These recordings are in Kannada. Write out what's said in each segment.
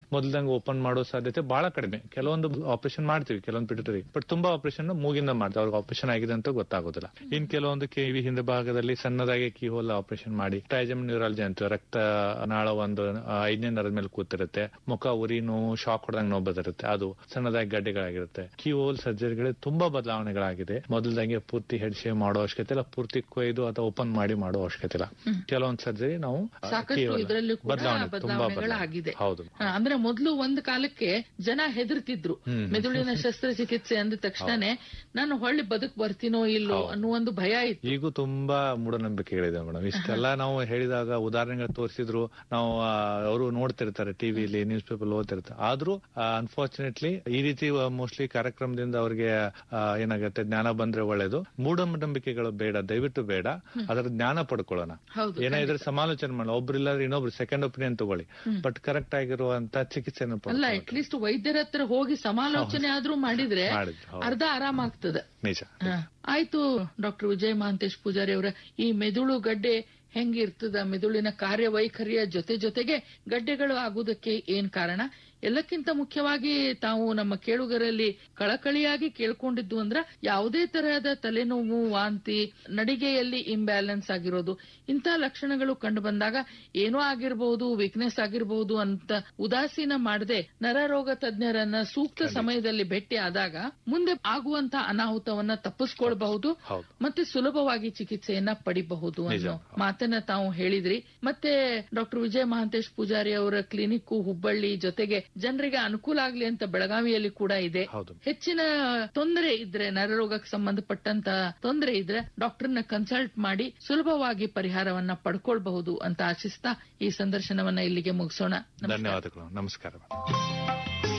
ಮೊದಲಂಗೆ ಓಪನ್ ಮಾಡೋ ಸಾಧ್ಯತೆ ಬಹಳ ಕಡಿಮೆ ಕೆಲವೊಂದು ಆಪರೇಷನ್ ಮಾಡ್ತೀವಿ ಕೆಲವೊಂದು ಪಿಟುಟರಿ ಬಟ್ ತುಂಬಾ ಆಪರೇಷನ್ ಮೂಗಿಂದ ಮಾಡ್ತೀವಿ ಅವ್ರಿಗೆ ಆಪರೇಷನ್ ಆಗಿದೆ ಅಂತ ಗೊತ್ತಾಗೋದಿಲ್ಲ ಇನ್ ಕೆಲವೊಂದು ಕಿವಿ ಹಿಂದೆ ಭಾಗದಲ್ಲಿ ಸಣ್ಣದಾಗಿ ಕೀ ಹೋಲ್ ಆಪರೇಷನ್ ಮಾಡಿ ಟ್ರೈಜಮ್ ನ್ಯೂರಾಲಜಿ ಅಂತೀವಿ ರಕ್ತ ನಾಳ ಒಂದು ಆ, ಐದನೇ ನರದ ಮೇಲೆ ಕೂತಿರುತ್ತೆ ಮುಖ ಉರಿ ನೋವು ಶಾಕ್ ಹೊಡೆದಂಗ್ ನೋವು ಬದಿರುತ್ತೆ ಅದು ಸಣ್ಣದಾಗಿ ಗಡ್ಡೆಗಳಾಗಿರುತ್ತೆ ಕೀ ಹೋಲ್ ಸರ್ಜರಿಗಳು ತುಂಬಾ ಬದಲಾವಣೆಗಳಾಗಿದೆ ಮೊದಲದಂಗೆ ಪೂರ್ತಿ ಹೆಡ್ ಶೇವ್ ಮಾಡೋ ಅವಶ್ಯಕತೆ ಇಲ್ಲ ಪೂರ್ತಿ ಕೊಯ್ದು ಅಥವಾ ಓಪನ್ ಮಾಡಿ ಮಾಡೋ ಅವಶ್ಯಕತೆ ಇಲ್ಲ ಕೆಲವೊಂದು ಸರ್ಜರಿ ನಾವು ಆ, ಸಾಕಷ್ಟು keyhole- ಇದರಲ್ಲೂ ಕೂಡ ಬದಲಾವಣೆ ತುಂಬಾ ಬದಲಾವಣೆಗಳಾಗಿದೆ ಹೌದು ಹಾ, ಅಂದ್ರೆ ಮೊದಲು ಒಂದು ಕಾಲಕ್ಕೆ ಜನ ಹೆದರ್ತಿದ್ರು ಹ್ಮ್. ಮೆದುಳಿನ ಶಸ್ತ್ರಚಿಕಿತ್ಸೆ ಅಂದ ತಕ್ಷಣನೇ ನಾನು ಹೊಳ್ಳಿ ಬದುಕ್ ಬರ್ತೀನೋ ಇಲ್ಲೋ ಅನ್ನೋ ಒಂದು ಭಯ ಇತ್ತು ಈಗೂ ತುಂಬಾ ಮೂಢನಂಬಿಕೆಗಳಿದೆ ಮೇಡಮ್ ಇಷ್ಟೆಲ್ಲ ನಾವು ಹೇಳಿದಾಗ ಉದಾಹರಣೆಗಳು ತೋರಿಸಿದ್ರು ನಾವು ಅವರು ನೋಡ್ತಿರ್ತಾರೆ ಟಿವಿಲಿ ನ್ಯೂಸ್ ಪೇಪರ್ ಓದ್ತಿರ್ತಾರೆ ಆದ್ರೂ ಅನ್ಫಾರ್ಚುನೇಟ್ಲಿ ಈ ರೀತಿ ಮೋಸ್ಟ್ಲಿ ಕಾರ್ಯಕ್ರಮದಿಂದ ಅವ್ರಿಗೆ ಆ, ಏನಾಗುತ್ತೆ ಜ್ಞಾನ ಬಂದ್ರೆ ಒಳ್ಳೇದು ಮೂಢನಂಬಿಕೆಗಳು ಬೇಡ ದಯವಿಟ್ಟು ಬೇಡ ಅದರ ಜ್ಞಾನ ಪಡ್ಕೊಳ್ಳೋಣ ಹೌದು ಏನಾದ್ರೆ ಸಮಾಲೋಚನೆ ಮಾಡೋಣ ಒಬ್ರಿಲ್ಲಾದ್ರೆ ಇನ್ನೊಬ್ರು ಸೆಕೆಂಡ್ ಒಪಿನಿಯನ್ ತಗೊಳ್ಳಿ ಬಟ್ ಕರೆಕ್ಟ್ ಆಗಿರುವಂತ ಚಿಕಿತ್ಸೆಯನ್ನು ಅಲ್ಲ ಪಡ್ಕೊಳ್ಳಿ ಅಟ್ ಲೀಸ್ಟ್ ವೈದ್ಯರ ಹತ್ರ ಹೋಗಿ ಸಮಾಲೋಚನೆ ಆದ್ರೂ ಮಾಡಿದ್ರೆ ಮಾಡಿದ್ರು ಹೌದು. ಅರ್ಧ ಆರಾಮಾಗ್ತದೆ ನಿಜ ಹಾ. ಆಯ್ತು ಡಾಕ್ಟರ್ ವಿಜಯ್ ಮಹಾಂತೇಶ್ ಪೂಜಾರಿ ಅವರ ಈ ಮೆದುಳು ಗಡ್ಡೆ ಹೆಂಗಿರ್ತದ ಮೆದುಳಿನ ಕಾರ್ಯವೈಖರಿಯ ಜೊತೆ ಜೊತೆಗೆ ಗಡ್ಡೆಗಳು ಆಗುವುದಕ್ಕೆ ಏನ್ ಕಾರಣ ಎಲ್ಲಕ್ಕಿಂತ ಮುಖ್ಯವಾಗಿ ತಾವು ನಮ್ಮ ಕೇಳುಗರಲ್ಲಿ ಕಳಕಳಿಯಾಗಿ ಕೇಳ್ಕೊಂಡಿದ್ದು ಅಂದ್ರ ಯಾವುದೇ ತರಹದ ತಲೆನೋವು ವಾಂತಿ ನಡಿಗೆಯಲ್ಲಿ ಇಂಬ್ಯಾಲೆನ್ಸ್ ಆಗಿರೋದು ಇಂಥ ಲಕ್ಷಣಗಳು ಕಂಡು ಬಂದಾಗ ಏನೋ ಆಗಿರಬಹುದು ವೀಕ್ನೆಸ್ ಆಗಿರಬಹುದು ಅಂತ ಉದಾಸೀನ ಮಾಡದೆ ನರರೋಗ ತಜ್ಞರನ್ನ ಸೂಕ್ತ ಸಮಯದಲ್ಲಿ ಭೇಟಿ ಆದಾಗ ಮುಂದೆ ಆಗುವಂತ ಅನಾಹುತವನ್ನ ತಪ್ಪಿಸ್ಕೊಳ್ಬಹುದು ಹೌದು ಮತ್ತೆ ಸುಲಭವಾಗಿ ಚಿಕಿತ್ಸೆಯನ್ನ ಪಡಿಬಹುದು ಅನ್ನೋ ಮಾತನ್ನ ತಾವು ಹೇಳಿದ್ರಿ ಮತ್ತೆ ಡಾಕ್ಟರ್ ವಿಜಯ ಮಹಾಂತೇಶ್ ಪೂಜಾರಿ ಅವರ ಕ್ಲಿನಿಕ್ ಹುಬ್ಬಳ್ಳಿ ಜೊತೆಗೆ ಜನರಿಗೆ ಅನುಕೂಲ ಆಗ್ಲಿ ಅಂತ ಬೆಳಗಾವಿಯಲ್ಲಿ ಕೂಡ ಇದೆ ಹೌದು ಹೆಚ್ಚಿನ ತೊಂದರೆ ಇದ್ರೆ ನರರೋಗಕ್ಕೆ ಸಂಬಂಧಪಟ್ಟಂತ ತೊಂದರೆ ಇದ್ರೆ ಡಾಕ್ಟರ್ನ ಕನ್ಸಲ್ಟ್ ಮಾಡಿ ಸುಲಭವಾಗಿ ಪರಿಹಾರವನ್ನ ಪಡ್ಕೊಳ್ಬಹುದು ಅಂತ ಆಶಿಸ್ತಾ ಈ ಸಂದರ್ಶನವನ್ನ ಇಲ್ಲಿಗೆ ಮುಗಿಸೋಣ ನಮಸ್ಕಾರ. ಧನ್ಯವಾದಗಳು ನಮಸ್ಕಾರ ಮೇಡಮ್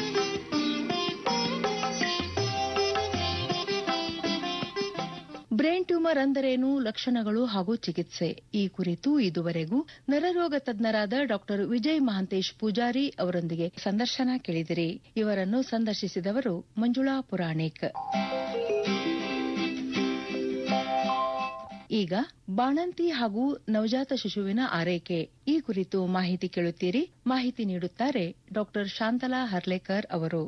ಬ್ರೈನ್ ಟ್ಯೂಮರ್ ಅಂದರೇನು ಲಕ್ಷಣಗಳು ಹಾಗೂ ಚಿಕಿತ್ಸೆ ಈ ಕುರಿತು ಇದುವರೆಗೂ ನರರೋಗ ತಜ್ಞರಾದ ಡಾಕ್ಟರ್ ವಿಜಯ್ ಮಹಾಂತೇಶ್ ಪೂಜಾರಿ ಅವರೊಂದಿಗೆ ಸಂದರ್ಶನ ಕೇಳಿದಿರಿ ಇವರನ್ನು ಸಂದರ್ಶಿಸಿದವರು ಮಂಜುಳಾ ಪುರಾಣಿಕ್ ಈಗ ಬಾಣಂತಿ ಹಾಗೂ ನವಜಾತ ಶಿಶುವಿನ ಆರೈಕೆ ಈ ಕುರಿತು ಮಾಹಿತಿ ಕೇಳುತ್ತೀರಿ ಮಾಹಿತಿ ನೀಡುತ್ತಾರೆ ಡಾಕ್ಟರ್ ಶಾಂತಲಾ ಹರ್ಲೇಕರ್ ಅವರು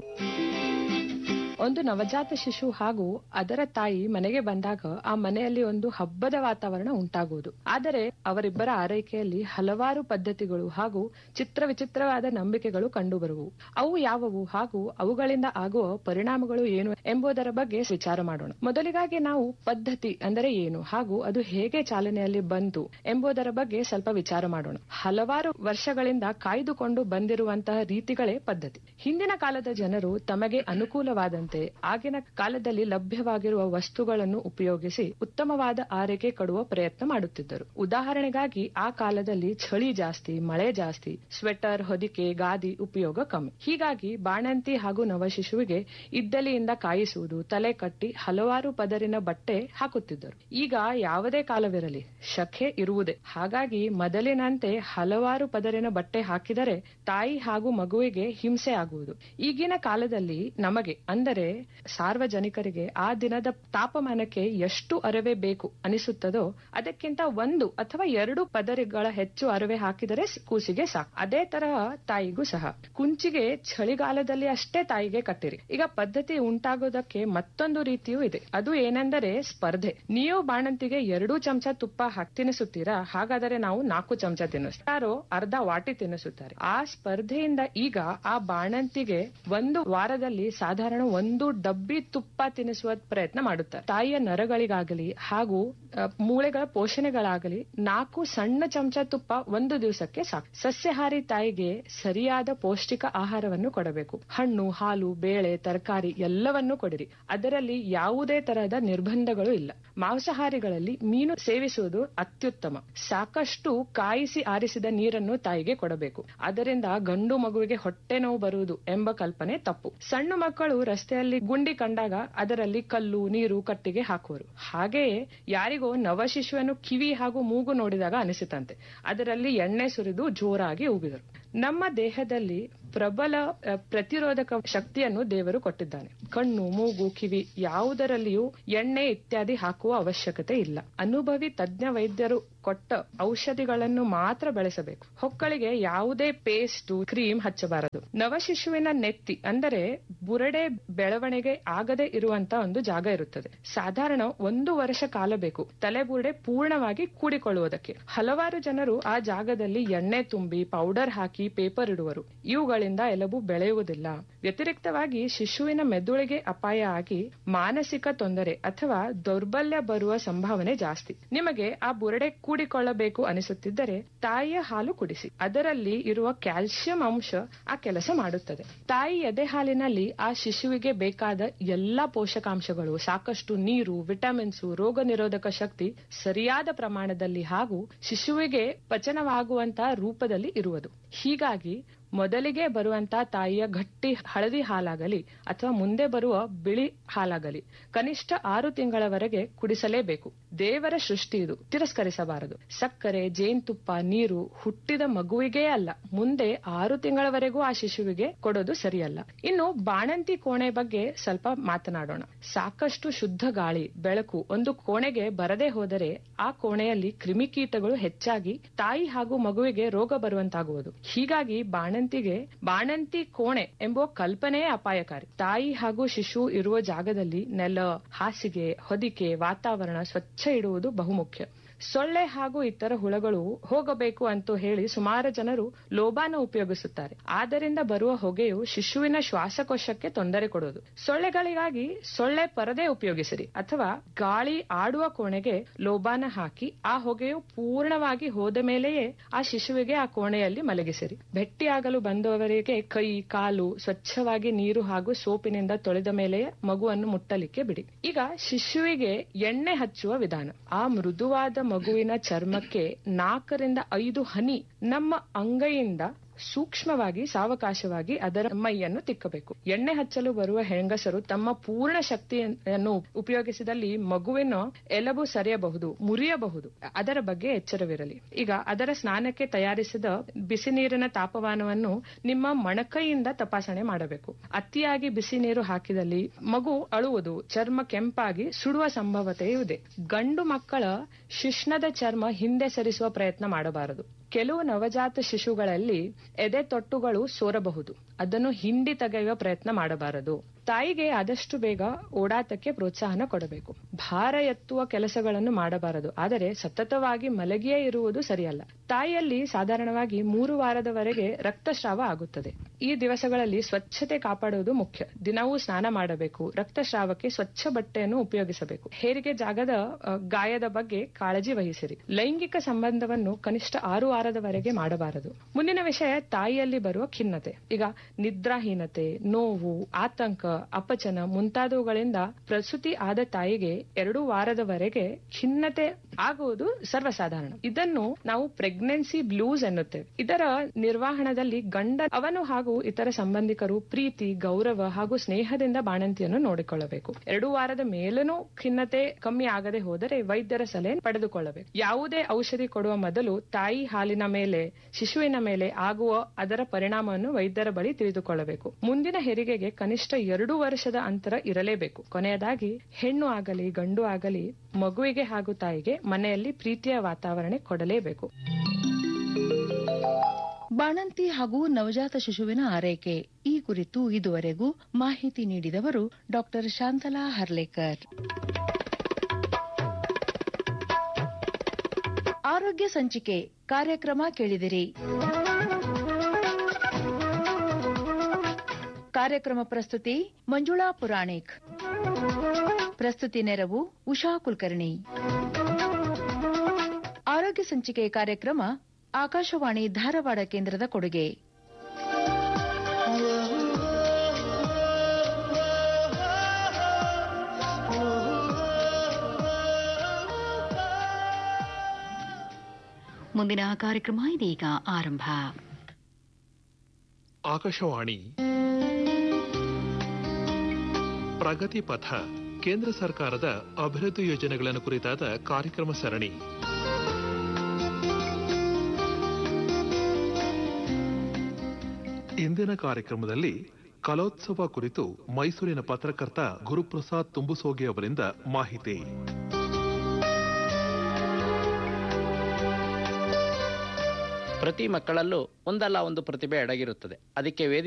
ಒಂದು ನವಜಾತ ಶಿಶು ಹಾಗೂ ಅದರ ತಾಯಿ ಮನೆಗೆ ಬಂದಾಗ ಆ ಮನೆಯಲ್ಲಿ ಒಂದು ಹಬ್ಬದ ವಾತಾವರಣ ಉಂಟಾಗುವುದು ಆದರೆ ಅವರಿಬ್ಬರ ಆರೈಕೆಯಲ್ಲಿ ಹಲವಾರು ಪದ್ಧತಿಗಳು ಹಾಗೂ ಚಿತ್ರ ವಿಚಿತ್ರವಾದ ನಂಬಿಕೆಗಳು ಕಂಡುಬರುವು ಅವು ಯಾವುವು ಹಾಗೂ ಅವುಗಳಿಂದ ಆಗುವ ಪರಿಣಾಮಗಳು ಏನು ಎಂಬುದರ ಬಗ್ಗೆ ವಿಚಾರ ಮಾಡೋಣ ಮೊದಲಿಗಾಗಿ ನಾವು ಪದ್ಧತಿ ಅಂದರೆ ಏನು ಹಾಗೂ ಅದು ಹೇಗೆ ಚಾಲನೆಯಲ್ಲಿ ಬಂತು ಎಂಬುದರ ಬಗ್ಗೆ ಸ್ವಲ್ಪ ವಿಚಾರ ಮಾಡೋಣ ಹಲವಾರು ವರ್ಷಗಳಿಂದ ಕಾಯ್ದುಕೊಂಡು ಬಂದಿರುವಂತಹ ರೀತಿಗಳೇ ಪದ್ಧತಿ ಹಿಂದಿನ ಕಾಲದ ಜನರು ತಮಗೆ ಅನುಕೂಲವಾದಂತೆ ಆಗಿನ ಕಾಲದಲ್ಲಿ ಲಭ್ಯವಾಗಿರುವ ವಸ್ತುಗಳನ್ನು ಉಪಯೋಗಿಸಿ ಉತ್ತಮವಾದ ಆರೈಕೆ ಕೊಡುವ ಪ್ರಯತ್ನ ಮಾಡುತ್ತಿದ್ದರು ಉದಾಹರಣೆಗಾಗಿ ಆ ಕಾಲದಲ್ಲಿ ಚಳಿ ಜಾಸ್ತಿ ಮಳೆ ಜಾಸ್ತಿ ಸ್ವೆಟರ್ ಹೊದಿಕೆ ಗಾದಿ ಉಪಯೋಗ ಕಮ್ಮಿ ಹೀಗಾಗಿ ಬಾಣಂತಿ ಹಾಗೂ ನವಶಿಶುವಿಗೆ ಇದ್ದಲಿಯಿಂದ ಕಾಯಿಸುವುದು ತಲೆ ಕಟ್ಟಿ ಹಲವಾರು ಪದರಿನ ಬಟ್ಟೆ ಹಾಕುತ್ತಿದ್ದರು ಈಗ ಯಾವುದೇ ಕಾಲವಿರಲಿ ಶಖೆ ಇರುವುದೇ ಹಾಗಾಗಿ ಮೊದಲಿನಂತೆ ಹಲವಾರು ಪದರಿನ ಬಟ್ಟೆ ಹಾಕಿದರೆ ತಾಯಿ ಹಾಗೂ ಮಗುವಿಗೆ ಹಿಂಸೆ ಆಗುವುದು ಈಗಿನ ಕಾಲದಲ್ಲಿ ನಮಗೆ ಅಂದರೆ ಸಾರ್ವಜನಿಕರಿಗೆ ಆ ದಿನದ ತಾಪಮಾನಕ್ಕೆ ಎಷ್ಟು ಅರವೆ ಬೇಕು ಅನಿಸುತ್ತದೋ ಅದಕ್ಕಿಂತ ಒಂದು ಅಥವಾ ಎರಡು ಪದರಿಗಳ ಹೆಚ್ಚು ಅರವೆ ಹಾಕಿದರೆ ಸ್- ಕೂಸಿಗೆ ಸಾಕು ಅದೇ ತರಹ ತಾಯಿಗೂ ಸಹ ಕುಂಚಿಗೆ ಚಳಿಗಾಲದಲ್ಲಿ ಅಷ್ಟೇ ತಾಯಿಗೆ ಕಟ್ಟಿರಿ ಈಗ ಪದ್ಧತಿ ಉಂಟಾಗೋದಕ್ಕೆ ಮತ್ತೊಂದು ರೀತಿಯೂ ಇದೆ ಅದು ಏನೆಂದರೆ ಸ್ಪರ್ಧೆ ನೀವು ಬಾಣಂತಿಗೆ ಎರಡು ಚಮಚ ತುಪ್ಪ ಹಾಕಿ ತಿನ್ನಿಸುತ್ತೀರಾ ಹಾಗಾದರೆ ನಾವು ನಾಲ್ಕು ಚಮಚ ತಿನ್ನಿಸ್ತೀವಿ ಯಾರೋ ಅರ್ಧ ವಾಟಿ ತಿನ್ನಿಸುತ್ತಾರೆ ಆ ಸ್ಪರ್ಧೆಯಿಂದ ಈಗ ಆ ಬಾಣಂತಿಗೆ ಒಂದು ವಾರದಲ್ಲಿ ಸಾಧಾರಣ ಒಂದು ಡಬ್ಬಿ ತುಪ್ಪ ತಿನ್ನಿಸುವ ಪ್ರಯತ್ನ ಮಾಡುತ್ತಾರೆ ತಾಯಿಯ ನರಗಳಿಗಾಗಲಿ ಹಾಗೂ ಅ, ಮೂಳೆಗಳ ಪೋಷಣೆಗಳಾಗಲಿ ನಾಲ್ಕು ಸಣ್ಣ ಚಮಚ ತುಪ್ಪ ಒಂದು ದಿವಸಕ್ಕೆ ಸಾಕು ಸಸ್ಯಾಹಾರಿ ತಾಯಿಗೆ ಸರಿಯಾದ ಪೌಷ್ಟಿಕ ಆಹಾರವನ್ನು ಕೊಡಬೇಕು ಹಣ್ಣು ಹಾಲು ಬೇಳೆ ತರಕಾರಿ ಎಲ್ಲವನ್ನೂ ಕೊಡಿರಿ ಅದರಲ್ಲಿ ಯಾವುದೇ ತರಹದ ನಿರ್ಬಂಧಗಳು ಇಲ್ಲ ಮಾಂಸಾಹಾರಿಗಳಲ್ಲಿ ಮೀನು ಸೇವಿಸುವುದು ಅತ್ಯುತ್ತಮ ಸಾಕಷ್ಟು ಕಾಯಿಸಿ ಆರಿಸಿದ ನೀರನ್ನು ತಾಯಿಗೆ ಕೊಡಬೇಕು ಅದರಿಂದ ಗಂಡು ಮಗುವಿಗೆ ಹೊಟ್ಟೆ ನೋವು ಬರುವುದು ಎಂಬ ಕಲ್ಪನೆ ತಪ್ಪು ಸಣ್ಣ ಮಕ್ಕಳು ರಸ್ತೆಯಲ್ಲಿ ಗುಂಡಿ ಕಂಡಾಗ ಅದರಲ್ಲಿ ಕಲ್ಲು ನೀರು ಕಟ್ಟಿಗೆ ಹಾಕುವರು ಹಾಗೆಯೇ ಯಾರಿಗೋ ನವಶಿಶುವನ್ನು ಕಿವಿ ಹಾಗೂ ಮೂಗು ನೋಡಿದಾಗ ಅನಿಸಿತಂತೆ ಅದರಲ್ಲಿ ಎಣ್ಣೆ ಸುರಿದು ಜೋರಾಗಿ ಉಗಿದರು ನಮ್ಮ ದೇಹದಲ್ಲಿ ಪ್ರಬಲ ಅ, ಪ್ರತಿರೋಧಕ ಶಕ್ತಿಯನ್ನು ದೇವರು ಕೊಟ್ಟಿದ್ದಾನೆ ಕಣ್ಣು ಮೂಗು ಕಿವಿ ಯಾವುದರಲ್ಲಿಯೂ ಎಣ್ಣೆ ಇತ್ಯಾದಿ ಹಾಕುವ ಅವಶ್ಯಕತೆ ಇಲ್ಲ ಅನುಭವಿ ತಜ್ಞ ವೈದ್ಯರು ಕೊಟ್ಟ ಔಷಧಿಗಳನ್ನು ಮಾತ್ರ ಬೆಳೆಸಬೇಕು ಹೊಕ್ಕಳಿಗೆ ಯಾವುದೇ ಪೇಸ್ಟ್ ಕ್ರೀಮ್ ಹಚ್ಚಬಾರದು ನವಶಿಶುವಿನ ನೆತ್ತಿ ಅಂದರೆ ಬುರಡೆ ಬೆಳವಣಿಗೆ ಆಗದೆ ಇರುವಂತ ಒಂದು ಜಾಗ ಇರುತ್ತದೆ ಸಾಧಾರಣ ಒಂದು ವರ್ಷ ಕಾಲ ಬೇಕು ತಲೆಬುರುಡೆ ಪೂರ್ಣವಾಗಿ ಕೂಡಿಕೊಳ್ಳುವುದಕ್ಕೆ ಹಲವಾರು ಜನರು ಆ ಜಾಗದಲ್ಲಿ ಎಣ್ಣೆ ತುಂಬಿ ಪೌಡರ್ ಹಾಕಿ ಪೇಪರ್ ಇಡುವರು ಇವುಗಳಿಂದ ಎಲುಬು ಬೆಳೆಯುವುದಿಲ್ಲ ವ್ಯತಿರಿಕ್ತವಾಗಿ ಶಿಶುವಿನ ಮೆದುಳಿಗೆ ಅಪಾಯ ಆಗಿ ಮಾನಸಿಕ ತೊಂದರೆ ಅಥವಾ ದೌರ್ಬಲ್ಯ ಬರುವ ಸಂಭಾವನೆ ಜಾಸ್ತಿ ನಿಮಗೆ ಆ ಬುರಡೆ ಕೂಡಿಕೊಳ್ಳಬೇಕು ಅನಿಸುತ್ತಿದ್ದರೆ ತಾಯಿಯ ಹಾಲು ಕುಡಿಸಿ ಅದರಲ್ಲಿ ಇರುವ ಕ್ಯಾಲ್ಸಿಯಂ ಅಂಶ ಆ ಕೆಲಸ ಮಾಡುತ್ತದೆ ತಾಯಿ ಎದೆ ಹಾಲಿನಲ್ಲಿ ಆ ಶಿಶುವಿಗೆ ಬೇಕಾದ ಎಲ್ಲಾ ಪೋಷಕಾಂಶಗಳು ಸಾಕಷ್ಟು ನೀರು ವಿಟಮಿನ್ಸ್ ರೋಗ ನಿರೋಧಕ ಶಕ್ತಿ ಸರಿಯಾದ ಪ್ರಮಾಣದಲ್ಲಿ ಹಾಗೂ ಶಿಶುವಿಗೆ ಪಚನವಾಗುವಂತಹ ರೂಪದಲ್ಲಿ ಇರುವುದು ಹೀಗಾಗಿ ಮೊದಲಿಗೆ ಬರುವಂತ ತಾಯಿಯ ಗಟ್ಟಿ ಹಳದಿ ಹಾಲಾಗಲಿ ಅಥವಾ ಮುಂದೆ ಬರುವ ಬಿಳಿ ಹಾಲಾಗಲಿ ಕನಿಷ್ಠ ಆರು ತಿಂಗಳವರೆಗೆ ಕುಡಿಸಲೇಬೇಕು ದೇವರ ಸೃಷ್ಟಿ ಇದು ತಿರಸ್ಕರಿಸಬಾರದು ಸಕ್ಕರೆ ಜೇನುತುಪ್ಪ ನೀರು ಹುಟ್ಟಿದ ಮಗುವಿಗೇ ಅಲ್ಲ ಮುಂದೆ ಆರು ತಿಂಗಳವರೆಗೂ ಆ ಶಿಶುವಿಗೆ ಕೊಡೋದು ಸರಿಯಲ್ಲ ಇನ್ನು ಬಾಣಂತಿ ಕೋಣೆ ಬಗ್ಗೆ ಸ್ವಲ್ಪ ಮಾತನಾಡೋಣ ಸಾಕಷ್ಟು ಶುದ್ಧ ಗಾಳಿ ಬೆಳಕು ಒಂದು ಕೋಣೆಗೆ ಬರದೇ ಹೋದರೆ ಆ ಕೋಣೆಯಲ್ಲಿ ಕ್ರಿಮಿಕೀಟಗಳು ಹೆಚ್ಚಾಗಿ ತಾಯಿ ಹಾಗೂ ಮಗುವಿಗೆ ರೋಗ ಬರುವಂತಾಗುವುದು ಹೀಗಾಗಿ ಬಾಣಂತಿಗೆ ಬಾಣಂತಿ ಕೋಣೆ ಎಂಬುವ ಕಲ್ಪನೆಯೇ ಅಪಾಯಕಾರಿ ತಾಯಿ ಹಾಗೂ ಶಿಶು ಇರುವ ಜಾಗದಲ್ಲಿ ನೆಲ ಹಾಸಿಗೆ ಹೊದಿಕೆ ವಾತಾವರಣ ಸ್ವಚ್ಛ ಇಡುವುದು ಬಹುಮುಖ್ಯ ಸೊಳ್ಳೆ ಹಾಗೂ ಇತರ ಹುಳಗಳು ಹೋಗಬೇಕು ಅಂತ ಹೇಳಿ ಸುಮಾರು ಜನರು ಲೋಬಾನ ಉಪಯೋಗಿಸುತ್ತಾರೆ ಆದ್ದರಿಂದ ಬರುವ ಹೊಗೆಯು ಶಿಶುವಿನ ಶ್ವಾಸಕೋಶಕ್ಕೆ ತೊಂದರೆ ಕೊಡುವುದು ಸೊಳ್ಳೆಗಳಿಗಾಗಿ ಸೊಳ್ಳೆ ಪರದೆ ಉಪಯೋಗಿಸಿರಿ ಅಥವಾ ಗಾಳಿ ಆಡುವ ಕೋಣೆಗೆ ಲೋಬಾನ ಹಾಕಿ ಆ ಹೊಗೆಯು ಪೂರ್ಣವಾಗಿ ಹೋದ ಮೇಲೆಯೇ ಆ ಶಿಶುವಿಗೆ ಆ ಕೋಣೆಯಲ್ಲಿ ಮಲಗಿಸಿರಿ ಭೆಟ್ಟಿಯಾಗಲು ಬಂದವರಿಗೆ ಕೈ ಕಾಲು ಸ್ವಚ್ಛವಾಗಿ ನೀರು ಹಾಗೂ ಸೋಪಿನಿಂದ ತೊಳೆದ ಮೇಲೆಯೇ ಮಗುವನ್ನು ಮುಟ್ಟಲಿಕ್ಕೆ ಬಿಡಿ ಈಗ ಶಿಶುವಿಗೆ ಎಣ್ಣೆ ಹಚ್ಚುವ ವಿಧಾನ ಆ ಮೃದುವಾದ ಮಗುವಿನ ಚರ್ಮಕ್ಕೆ ನಾಲ್ಕರಿಂದ ಐದು ಹನಿ ನಮ್ಮ ಅಂಗೈಯಿಂದ ಸೂಕ್ಷ್ಮವಾಗಿ ಸಾವಕಾಶವಾಗಿ ಅದರ ಮೈಯನ್ನು ತಿಕ್ಕಬೇಕು ಎಣ್ಣೆ ಹಚ್ಚಲು ಬರುವ ಹೆಂಗಸರು ತಮ್ಮ ಪೂರ್ಣ ಶಕ್ತಿಯನ್ನು ಉಪಯೋಗಿಸಿದಲ್ಲಿ ಮಗುವಿನ ಎಲಬು ಸರಿಯಬಹುದು ಮುರಿಯಬಹುದು ಅದರ ಬಗ್ಗೆ ಎಚ್ಚರವಿರಲಿ ಈಗ ಅದರ ಸ್ನಾನಕ್ಕೆ ತಯಾರಿಸಿದ ಬಿಸಿ ನೀರಿನ ತಾಪಮಾನವನ್ನು ನಿಮ್ಮ ಮೊಣಕೈಯಿಂದ ತಪಾಸಣೆ ಮಾಡಬೇಕು ಅತಿಯಾಗಿ ಬಿಸಿ ನೀರು ಹಾಕಿದಲ್ಲಿ ಮಗು ಅಳುವುದು ಚರ್ಮ ಕೆಂಪಾಗಿ ಸುಡುವ ಸಂಭವತೆ ಇದೆ ಗಂಡು ಮಕ್ಕಳ ಶಿಶ್ನದ ಚರ್ಮ ಹಿಂದೆ ಸರಿಸುವ ಪ್ರಯತ್ನ ಮಾಡಬಾರದು ಕೆಲವು ನವಜಾತ ಶಿಶುಗಳಲ್ಲಿ ಎದೆ ತೊಟ್ಟುಗಳು ಸೋರಬಹುದು ಅದನ್ನು ಹಿಂಡಿ ತೆಗೆಯುವ ಪ್ರಯತ್ನ ಮಾಡಬಾರದು ತಾಯಿಗೆ ಆದಷ್ಟು ಬೇಗ ಓಡಾಟಕ್ಕೆ ಪ್ರೋತ್ಸಾಹನ ಕೊಡಬೇಕು ಭಾರ ಎತ್ತುವ ಕೆಲಸಗಳನ್ನು ಮಾಡಬಾರದು ಆದರೆ ಸತತವಾಗಿ ಮಲಗಿಯೇ ಇರುವುದು ಸರಿಯಲ್ಲ ತಾಯಿಯಲ್ಲಿ ಸಾಧಾರಣವಾಗಿ ಮೂರು ವಾರದವರೆಗೆ ರಕ್ತಸ್ರಾವ ಆಗುತ್ತದೆ ಈ ದಿವಸಗಳಲ್ಲಿ ಸ್ವಚ್ಛತೆ ಕಾಪಾಡುವುದು ಮುಖ್ಯ ದಿನವೂ ಸ್ನಾನ ಮಾಡಬೇಕು ರಕ್ತಸ್ರಾವಕ್ಕೆ ಸ್ವಚ್ಛ ಬಟ್ಟೆಯನ್ನು ಉಪಯೋಗಿಸಬೇಕು ಹೇರಿಗೆ ಜಾಗದ ಅ, ಗಾಯದ ಬಗ್ಗೆ ಕಾಳಜಿ ವಹಿಸಿರಿ ಲೈಂಗಿಕ ಸಂಬಂಧವನ್ನು ಕನಿಷ್ಠ ಆರು ವಾರದವರೆಗೆ ಮಾಡಬಾರದು ಮುಂದಿನ ವಿಷಯ ತಾಯಿಯಲ್ಲಿ ಬರುವ ಖಿನ್ನತೆ ಈಗ ನಿದ್ರಾಹೀನತೆ ನೋವು ಆತಂಕ ಅಪಚನ ಮುಂತಾದವುಗಳಿಂದ ಪ್ರಸೂತಿ ಆದ ತಾಯಿಗೆ ಎರಡು ವಾರದವರೆಗೆ ಖಿನ್ನತೆ ಆಗುವುದು ಸರ್ವಸಾಧಾರಣ ಇದನ್ನು ನಾವು ಪ್ರೆಗ್ನೆನ್ಸಿ ಬ್ಲೂಸ್ ಎನ್ನುತ್ತೇವೆ ಇದರ ನಿರ್ವಹಣದಲ್ಲಿ ಗಂಡ ಅವನು ಹಾಗೂ ಇತರ ಸಂಬಂಧಿಕರು ಪ್ರೀತಿ ಗೌರವ ಹಾಗೂ ಸ್ನೇಹದಿಂದ ಬಾಣಂತಿಯನ್ನು ನೋಡಿಕೊಳ್ಳಬೇಕು ಎರಡು ವಾರದ ಮೇಲೂ ಖಿನ್ನತೆ ಕಮ್ಮಿ ಆಗದೆ ಹೋದರೆ ವೈದ್ಯರ ಸಲಹೆ ಪಡೆದುಕೊಳ್ಳಬೇಕು ಯಾವುದೇ ಔಷಧಿ ಕೊಡುವ ಮೊದಲು ತಾಯಿ ಹಾಲಿನ ಮೇಲೆ ಶಿಶುವಿನ ಮೇಲೆ ಆಗುವ ಅದರ ಪರಿಣಾಮವನ್ನು ವೈದ್ಯರ ಬಳಿ ತಿಳಿದುಕೊಳ್ಳಬೇಕು ಮುಂದಿನ ಹೆರಿಗೆಗೆ ಕನಿಷ್ಠ ಎರಡು ವರ್ಷದ ಅಂತರ ಇರಲೇಬೇಕು ಕೊನೆಯದಾಗಿ ಹೆಣ್ಣು ಆಗಲಿ ಗಂಡು ಆಗಲಿ ಮಗುವಿಗೆ ಹಾಗೂ ತಾಯಿಗೆ ಮನೆಯಲ್ಲಿ ಪ್ರೀತಿಯ ವಾತಾವರಣ ಕೊಡಲೇಬೇಕು ಬಾಣಂತಿ ಹಾಗೂ ನವಜಾತ ಶಿಶುವಿನ ಆರೈಕೆ ಈ ಕುರಿತು ಇದುವರೆಗೂ ಮಾಹಿತಿ ನೀಡಿದವರು ಡಾಕ್ಟರ್ ಶಾಂತಲಾ ಹರ್ಲೇಕರ್ ಆರೋಗ್ಯ ಸಂಚಿಕೆ ಕಾರ್ಯಕ್ರಮ ಕೇಳಿದಿರಿ ಕಾರ್ಯಕ್ರಮ ಪ್ರಸ್ತುತಿ ಮಂಜುಳಾ ಪುರಾಣಿಕ್ ಪ್ರಸ್ತುತಿ ನೆರವು ಉಷಾ ಕುಲಕರ್ಣಿ ಆರೋಗ್ಯ ಸಂಚಿಕೆ ಕಾರ್ಯಕ್ರಮ ಆಕಾಶವಾಣಿ ಧಾರವಾಡ ಕೇಂದ್ರದ ಕೊಡುಗೆ ಮುಂದಿನ ಕಾರ್ಯಕ್ರಮ ಇದೀಗ ಆರಂಭ ಆಕಾಶವಾಣಿ ಪ್ರಗತಿ ಪಥ ಕೇಂದ್ರ ಸರ್ಕಾರದ ಅಭಿವೃದ್ಧಿ ಯೋಜನೆಗಳನ್ನು ಕುರಿತಾದ ಕಾರ್ಯಕ್ರಮ ಸರಣಿ ಇಂದಿನ ಕಾರ್ಯಕ್ರಮದಲ್ಲಿ ಕಲೋತ್ಸವ ಕುರಿತು ಮೈಸೂರಿನ ಪತ್ರಕರ್ತ ಗುರುಪ್ರಸಾದ್ ತುಂಬುಸೋಗಿ ಅವರಿಂದ ಮಾಹಿತಿ ಪ್ರತಿ ಮಕ್ಕಳಲ್ಲೂ ಒಂದಲ್ಲ ಒಂದು ಪ್ರತಿಭೆ ಅಡಗಿರುತ್ತದೆ ಅದಕ್ಕೆ ವೇದಿಕೆ